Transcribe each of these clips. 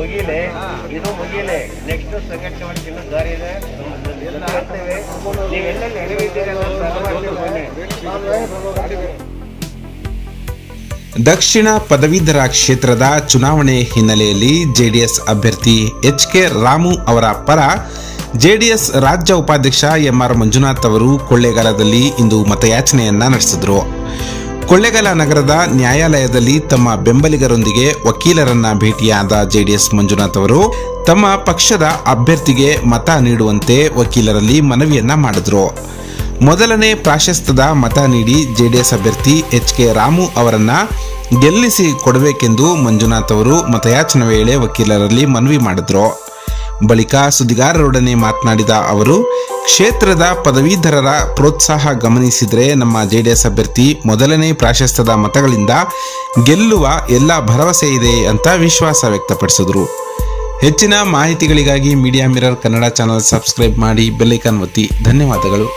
ಮುಗಿಲೆ ಇದು ಮುಗಿಲೆ next second charge ಇನ್ನೂ ದಾರಿ ಇದೆ ಹೇಳ್ತೇವೆ. ನೀವು ಎಲ್ಲೆಲ್ಲಿ ಎಡವಿದ್ದೀರಲ್ಲ ಸಹವಾಗಿ ಬನ್ನಿ. ದಕ್ಷಿಣ ಪದವೀಧರ ಕ್ಷೇತ್ರದ ಚುನಾವಣೆ ಹಿನ್ನೆಲೆಯಲ್ಲಿ ಜೆಡಿಎಸ್ ಅಭ್ಯರ್ಥಿ ಎಚ್ ಕೆ ರಾಮು ಅವರ ಪರ ಜೆಡಿಎಸ್ ರಾಜ್ಯ ಉಪಾಧ್ಯಕ್ಷ ಎಂಆರ್ ಮಂಜುನಾಥ್ ಅವರು ಕೊಳ್ಳೇಗಾಲದಲ್ಲಿ ಇಂದು ಮತಯಾಚನೆಯನ್ನ ನಡೆಸಿದರು ಕೊಳ್ಳೇಗಾಲ ನಗರದ ನ್ಯಾಯಾಲಯದಲ್ಲಿ ತಮ್ಮ ಬೆಂಬಲಿಗರೊಂದಿಗೆ ವಕೀಲರನ್ನ ಭೇಟಿಯಾದ ಜೆಡಿಎಸ್ ಮಂಜುನಾಥ್ ಅವರು ತಮ್ಮ ಪಕ್ಷದ ಅಭ್ಯರ್ಥಿಗೆ ಮತ ನೀಡುವಂತೆ ವಕೀಲರಲ್ಲಿ ಮನವಿಯನ್ನ ಮಾಡಿದ್ರು ಮೊದಲನೇ ಪ್ರಾಶಸ್ತ್ಯದ ಮತ ನೀಡಿ ಜೆಡಿಎಸ್ ಅಭ್ಯರ್ಥಿ ಎಚ್ ಕೆ ರಾಮು ಅವರನ್ನ ಗೆಲ್ಲಿಸಿ ಕೊಡಬೇಕೆಂದು ಮಂಜುನಾಥ್ ಅವರು ಮತಯಾಚನೆ ವೇಳೆ ವಕೀಲರಲ್ಲಿ ಮನವಿ ಮಾಡಿದ್ರು ಬಳಿಕ ಸುದ್ದಿಗಾರರೊಡನೆ ಮಾತನಾಡಿದ ಅವರು ಕ್ಷೇತ್ರದ ಪದವೀಧರರ ಪ್ರೋತ್ಸಾಹ ಗಮನಿಸಿದರೆ ನಮ್ಮ ಜೆಡಿಎಸ್ ಅಭ್ಯರ್ಥಿ ಮೊದಲನೇ ಪ್ರಾಶಸ್ತ್ಯದ ಮತಗಳಿಂದ ಗೆಲ್ಲುವ ಎಲ್ಲ ಭರವಸೆ ಇದೆ ಅಂತ ವಿಶ್ವಾಸ ವ್ಯಕ್ತಪಡಿಸಿದರು ಹೆಚ್ಚಿನ ಮಾಹಿತಿಗಳಿಗಾಗಿ media mirror Kannada channel subscribe ಮಾಡಿ ಬೆಲ್ಲೈಕನ್ ಒತ್ತಿ ಧನ್ಯವಾದಗಳು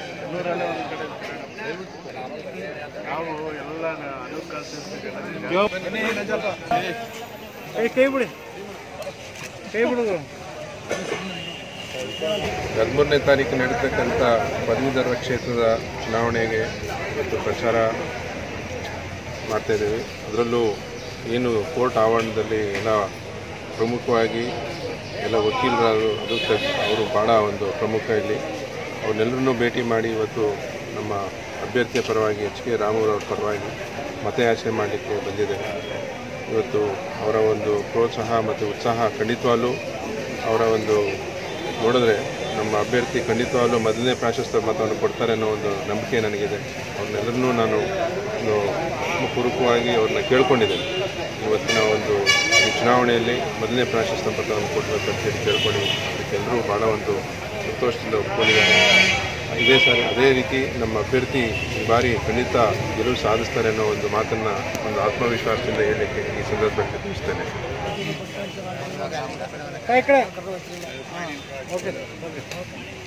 ಹದಿಮೂರನೇ ತಾರೀಕು ನಡೀತಕ್ಕಂಥ ಪದವೀಧರ ಕ್ಷೇತ್ರದ ಚುನಾವಣೆಗೆ ಇವತ್ತು ಪ್ರಚಾರ ಮಾಡ್ತಾಯಿದ್ದೀವಿ ಅದರಲ್ಲೂ ಏನು ಕೋರ್ಟ್ ಆವರಣದಲ್ಲಿ ಎಲ್ಲ ಪ್ರಮುಖವಾಗಿ ಎಲ್ಲ ವಕೀಲರು ಅದು ತ- ಅವರು ಭಾಳ ಒಂದು ಪ್ರಮುಖ ಇಲ್ಲಿ ಅವ್ರನ್ನೆಲ್ಲರನ್ನೂ ಭೇಟಿ ಮಾಡಿ ಇವತ್ತು ನಮ್ಮ ಅಭ್ಯರ್ಥಿಯ ಪರವಾಗಿ ಎಚ್ ಕೆ ರಾಮೂರವ್ರ ಪರವಾಗಿ ಮತಯಾಚನೆ ಮಾಡಲಿಕ್ಕೆ ಬಂದಿದ್ದೇವೆ ಇವತ್ತು ಅವರ ಒಂದು ಪ್ರೋತ್ಸಾಹ ಮತ್ತು ಉತ್ಸಾಹ ಖಂಡಿತವಾಗ್ಲೂ ಅವರ ಒಂದು ನೋಡಿದ್ರೆ ನಮ್ಮ ಅಭ್ಯರ್ಥಿ ಖಂಡಿತವಾಗ್ಲೂ ಮೊದಲನೇ ಪ್ರಾಶಸ್ತ್ಯ ಮತವನ್ನು ಕೊಡ್ತಾರೆ ಅನ್ನೋ ಒಂದು ನಂಬಿಕೆ ನನಗಿದೆ ಅವ್ರನ್ನೆಲ್ಲರನ್ನೂ ನಾನು ಒಂದು ಪೂರ್ವಕವಾಗಿ ಅವ್ರನ್ನ ಕೇಳ್ಕೊಂಡಿದ್ದೇನೆ ಇವತ್ತಿನ ಒಂದು ಈ ಚುನಾವಣೆಯಲ್ಲಿ ಮೊದಲನೇ ಪ್ರಾಶಸ್ತ್ಯ ಮತವನ್ನು ಕೊಡಬೇಕು ಅಂತ ಹೇಳಿ ಕೇಳ್ಕೊಂಡು ಅದಕ್ಕೆಲ್ಲರೂ ಭಾಳ ಒಂದು ಸಂತೋಷದಿಂದ ಒಪ್ಕೊಂಡಿದ್ದಾರೆ ಇದೇ ಸಾರಿ ಅದೇ ರೀತಿ ನಮ್ಮ ಅಭ್ಯರ್ಥಿ ಈ ಬಾರಿ ಖಂಡಿತ ಗೆಲುವು ಸಾಧಿಸ್ತಾರೆ ಅನ್ನೋ ಒಂದು ಮಾತನ್ನು ಒಂದು ಆತ್ಮವಿಶ್ವಾಸದಿಂದ ಹೇಳಲಿಕ್ಕೆ ಈ ಸಂದರ್ಭದಲ್ಲಿ ತಿಳಿಸ್ತೇನೆ ಕೈ ಕಡೆ ಓಕೆ ಓಕೆ